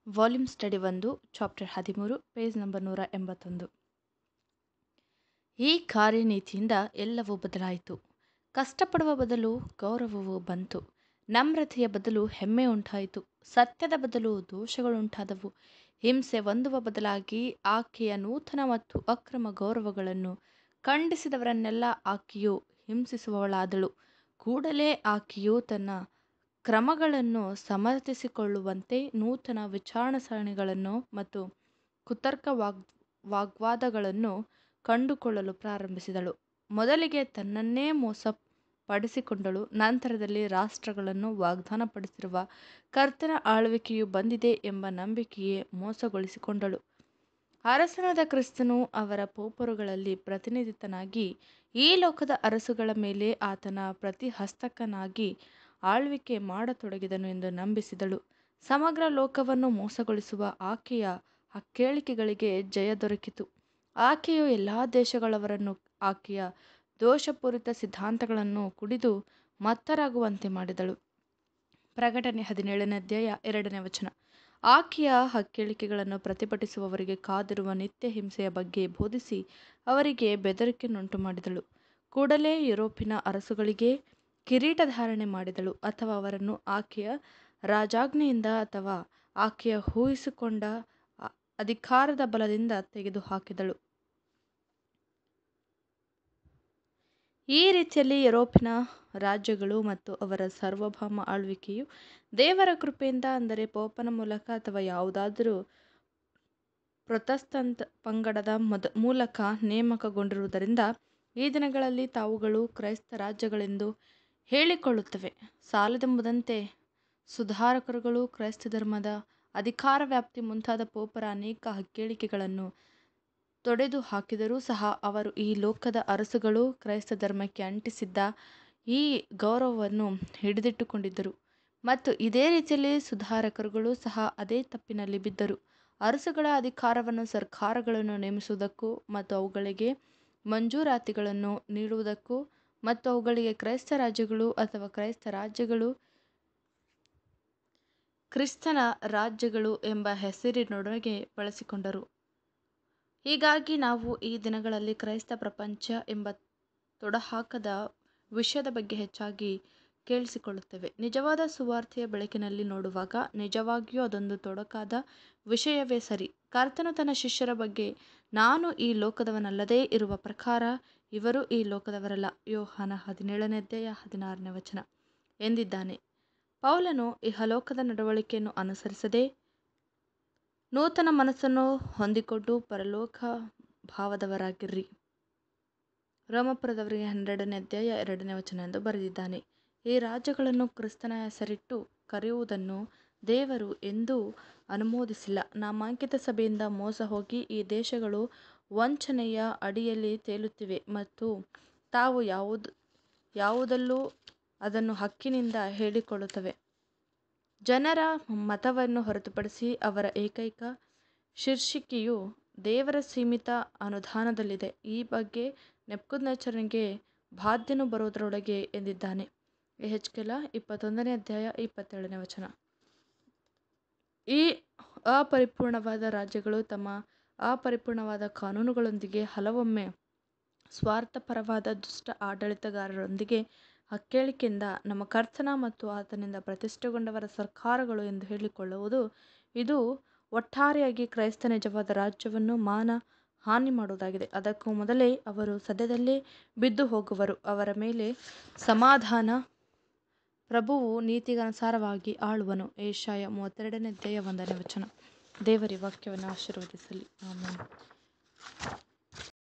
volume study ಒಂದು chapter ಹದಿಮೂರು page number ನೂರ ಎಂಬತ್ತೊಂದು ಈ ಕಾರ್ಯನೀತಿಯಿಂದ ಎಲ್ಲವೂ ಬದಲಾಯಿತು ಕಷ್ಟಪಡುವ ಬದಲು ಗೌರವವು ಬಂತು ನಮ್ರತೆಯ ಬದಲು ಹೆಮ್ಮೆ ಉಂಟಾಯಿತು ಸತ್ಯದ ಬದಲು ದೋಷಗಳುಂಟಾದವು ಹಿಂಸೆ ಹೊಂದುವ ಬದಲಾಗಿ ಆಕೆಯ ನೂತನ ಮತ್ತು ಅಕ್ರಮ ಗೌರವಗಳನ್ನು ಖಂಡಿಸಿದವರನ್ನೆಲ್ಲ ಆಕೆಯು ಹಿಂಸಿಸುವವಳಾದಳು ಕೂಡಲೇ ಆಕೆಯು ತನ್ನ ಕ್ರಮಗಳನ್ನು ಸಮರ್ಥಿಸಿಕೊಳ್ಳುವಂತೆ ನೂತನ ವಿಚಾರಣಾ ಸರಣಿಗಳನ್ನು ಮತ್ತು ಕುತರ್ಕ ವಾಗ್ ವಾಗ್ವಾದಗಳನ್ನು ಕಂಡುಕೊಳ್ಳಲು ಪ್ರಾರಂಭಿಸಿದಳು ಮೊದಲಿಗೆ ತನ್ನನ್ನೇ ಮೋಸಪಡಿಸಿಕೊಂಡಳು ನಂತರದಲ್ಲಿ ರಾಷ್ಟ್ರಗಳನ್ನು ವಾಗ್ದಾನಪಡಿಸಿರುವ ಕರ್ತನ ಆಳ್ವಿಕೆಯು ಬಂದಿದೆ ಎಂಬ ನಂಬಿಕೆಯೇ ಮೋಸಗೊಳಿಸಿಕೊಂಡಳು ಅರಸನಾದ ಕ್ರಿಸ್ತನು ಅವರ ಪೋಪರುಗಳಲ್ಲಿ ಪ್ರತಿನಿಧಿತನಾಗಿ ಈ ಲೋಕದ ಅರಸುಗಳ ಮೇಲೆ ಆತನ ಪ್ರತಿಹಸ್ತಕನಾಗಿ ಆಳ್ವಿಕೆ ಮಾಡತೊಡಗಿದನು ಎಂದು ನಂಬಿಸಿದಳು ಸಮಗ್ರ ಲೋಕವನ್ನು ಮೋಸಗೊಳಿಸುವ ಆಕೆಯ ಹಕ್ಕೇಳಿಕೆಗಳಿಗೆ ಜಯ ದೊರಕಿತು ಆಕೆಯು ಎಲ್ಲ ದೇಶಗಳವರನ್ನು ಆಕೆಯ ದೋಷಪೂರಿತ ಸಿದ್ಧಾಂತಗಳನ್ನು ಕುಡಿದು ಮತ್ತರಾಗುವಂತೆ ಮಾಡಿದಳು ಪ್ರಕಟಣೆ ಹದಿನೇಳನೇ ಅಧ್ಯಾಯ ಎರಡನೇ ವಚನ ಆಕೆಯ ಹಕ್ಕೇಳಿಕೆಗಳನ್ನು ಪ್ರತಿಭಟಿಸುವವರಿಗೆ ಕಾದಿರುವ ನಿತ್ಯ ಹಿಂಸೆಯ ಬಗ್ಗೆ ಬೋಧಿಸಿ ಅವರಿಗೆ ಬೆದರಿಕೆಯನ್ನುಂಟು ಮಾಡಿದಳು ಕೂಡಲೇ ಯುರೋಪಿನ ಅರಸುಗಳಿಗೆ ಕಿರೀಟಧಾರಣೆ ಮಾಡಿದಳು ಅಥವಾ ಅವರನ್ನು ಆಕೆಯ ರಾಜಾಜ್ಞೆಯಿಂದ ಅಥವಾ ಆಕೆಯ ಊಹಿಸಿಕೊಂಡ ಅಧಿಕಾರದ ಬಲದಿಂದ ತೆಗೆದುಹಾಕಿದಳು ಈ ರೀತಿಯಲ್ಲಿ ಯುರೋಪಿನ ರಾಜ್ಯಗಳು ಮತ್ತು ಅವರ ಸಾರ್ವಭೌಮ ಆಳ್ವಿಕೆಯು ದೇವರ ಕೃಪೆಯಿಂದ ಅಂದರೆ ಪೋಪನ ಮೂಲಕ ಅಥವಾ ಯಾವುದಾದರೂ ಪ್ರೊಟೆಸ್ಟಂಟ್ ಪಂಗಡದ ಮೊದ ಮೂಲಕ ನೇಮಕಗೊಂಡಿರುವುದರಿಂದ ಈ ದಿನಗಳಲ್ಲಿ ತಾವುಗಳು ಕ್ರೈಸ್ತ ರಾಜ್ಯಗಳೆಂದು ಹೇಳಿಕೊಳ್ಳುತ್ತವೆ ಸಾಲದೆಂಬುದಂತೆ ಸುಧಾರಕರುಗಳು ಕ್ರೈಸ್ತ ಧರ್ಮದ ಅಧಿಕಾರ ವ್ಯಾಪ್ತಿ ಮುಂತಾದ ಪೋಪರ ಅನೇಕ ಹಕ್ಕೇಳಿಕೆಗಳನ್ನು ತೊಡೆದು ಹಾಕಿದರೂ ಸಹ ಅವರು ಈ ಲೋಕದ ಅರಸುಗಳು ಕ್ರೈಸ್ತ ಧರ್ಮಕ್ಕೆ ಅಂಟಿಸಿದ್ದ ಈ ಗೌರವವನ್ನು ಹಿಡಿದಿಟ್ಟುಕೊಂಡಿದ್ದರು ಮತ್ತು ಇದೇ ರೀತಿಯಲ್ಲಿ ಸುಧಾರಕರುಗಳು ಸಹ ಅದೇ ತಪ್ಪಿನಲ್ಲಿ ಬಿದ್ದರು ಅರಸುಗಳ ಅಧಿಕಾರವನ್ನು ಸರ್ಕಾರಗಳನ್ನು ನೇಮಿಸುವುದಕ್ಕೂ ಮತ್ತು ಅವುಗಳಿಗೆ ಮಂಜೂರಾತಿಗಳನ್ನು ನೀಡುವುದಕ್ಕೂ ಮತ್ತು ಅವುಗಳಿಗೆ ಕ್ರೈಸ್ತ ರಾಜ್ಯಗಳು ಅಥವಾ ಕ್ರೈಸ್ತ ರಾಜ್ಯಗಳು ಕ್ರಿಸ್ತನ ರಾಜ್ಯಗಳು ಎಂಬ ಹೆಸರಿನೊಳಗೆ ಬಳಸಿಕೊಂಡರು ಹೀಗಾಗಿ ನಾವು ಈ ದಿನಗಳಲ್ಲಿ ಕ್ರೈಸ್ತ ಪ್ರಪಂಚ ಎಂಬ ತೊಡಹಾಕದ ವಿಷಯದ ಬಗ್ಗೆ ಹೆಚ್ಚಾಗಿ ಕೇಳಿಸಿಕೊಳ್ಳುತ್ತೇವೆ ನಿಜವಾದ ಸುವಾರ್ತೆಯ ಬೆಳಕಿನಲ್ಲಿ ನೋಡುವಾಗ ನಿಜವಾಗಿಯೂ ಅದೊಂದು ತೊಡಕಾದ ವಿಷಯವೇ ಸರಿ ಕರ್ತನು ತನ್ನ ಶಿಷ್ಯರ ಬಗ್ಗೆ ನಾನು ಈ ಲೋಕದವನಲ್ಲದೇ ಇರುವ ಪ್ರಕಾರ ಇವರು ಈ ಲೋಕದವರಲ್ಲ ಯೋಹಾನ ಹದಿನೇಳನೇ ಅಧ್ಯಾಯ ಹದಿನಾರನೇ ವಚನ ಎಂದಿದ್ದಾನೆ ಪೌಲನು ಇಹಲೋಕದ ನಡವಳಿಕೆಯನ್ನು ಅನುಸರಿಸದೆ ನೂತನ ಮನಸ್ಸನ್ನು ಹೊಂದಿಕೊಂಡು ಪರಲೋಕ ಭಾವದವರಾಗಿರ್ರಿ ರೋಮಪುರದವರಿಗೆ ಹನ್ನೆರಡನೇ ಅಧ್ಯಾಯ ಎರಡನೇ ವಚನ ಎಂದು ಬರೆದಿದ್ದಾನೆ ಈ ರಾಜ್ಯಗಳನ್ನು ಕ್ರಿಸ್ತನ ಹೆಸರಿಟ್ಟು ಕರೆಯುವುದನ್ನು ದೇವರು ಎಂದೂ ಅನುಮೋದಿಸಿಲ್ಲ ನಾಮಾಂಕಿತ ಸಭೆಯಿಂದ ಮೋಸ ಹೋಗಿ ಈ ದೇಶಗಳು ವಂಚನೆಯ ಅಡಿಯಲ್ಲಿ ತೇಲುತ್ತಿವೆ ಮತ್ತು ತಾವು ಯಾವುದು ಯಾವುದಲ್ಲೂ ಅದನ್ನು ಹಕ್ಕಿನಿಂದ ಹೇಳಿಕೊಳ್ಳುತ್ತವೆ ಜನರ ಮತವನ್ನು ಹೊರತುಪಡಿಸಿ ಅವರ ಏಕೈಕ ಶೀರ್ಷಿಕೆಯು ದೇವರ ಸೀಮಿತ ಅನುದಾನದಲ್ಲಿದೆ ಈ ಬಗ್ಗೆ ನೆಬ್ಕದ್ನೆಚ್ಚರನಿಗೆ ಬಾಧ್ಯನು ಬರುವುದರೊಳಗೆ ಎಂದಿದ್ದಾನೆ ಎಹೆಚ್ಕೆಲ ಇಪ್ಪತ್ತೊಂದನೇ ಅಧ್ಯಾಯ ಇಪ್ಪತ್ತೇಳನೇ ವಚನ ಈ ಅಪರಿಪೂರ್ಣವಾದ ರಾಜ್ಯಗಳು ತಮ್ಮ ಅಪರಿಪೂರ್ಣವಾದ ಕಾನೂನುಗಳೊಂದಿಗೆ ಹಲವೊಮ್ಮೆ ಸ್ವಾರ್ಥಪರವಾದ ದುಷ್ಟ ಆಡಳಿತಗಾರರೊಂದಿಗೆ ಹಕ್ಕೇಳಿಕೆಯಿಂದ ನಮ್ಮ ಕರ್ತನ ಮತ್ತು ಆತನಿಂದ ಪ್ರತಿಷ್ಠೆಗೊಂಡವರ ಸರ್ಕಾರಗಳು ಎಂದು ಹೇಳಿಕೊಳ್ಳುವುದು ಇದು ಒಟ್ಟಾರೆಯಾಗಿ ಕ್ರೈಸ್ತ ನಿಜವಾದ ರಾಜ್ಯವನ್ನು ಮಾನ ಹಾನಿ ಮಾಡುವುದಾಗಿದೆ ಅದಕ್ಕೂ ಮೊದಲೇ ಅವರು ಸದ್ಯದಲ್ಲೇ ಬಿದ್ದು ಹೋಗುವರು ಅವರ ಮೇಲೆ ಸಮಾಧಾನ ಪ್ರಭುವು ನೀತಿಗನುಸಾರವಾಗಿ ಆಳುವನು ಏಷಾಯ ಮೂವತ್ತೆರಡನೇ ಅಧ್ಯಾಯ ಒಂದನೇ ವಚನ ದೇವರ ವಾಕ್ಯವನ್ನು ಆಶೀರ್ವದಿಸಲಿ ಆಮೇಲೆ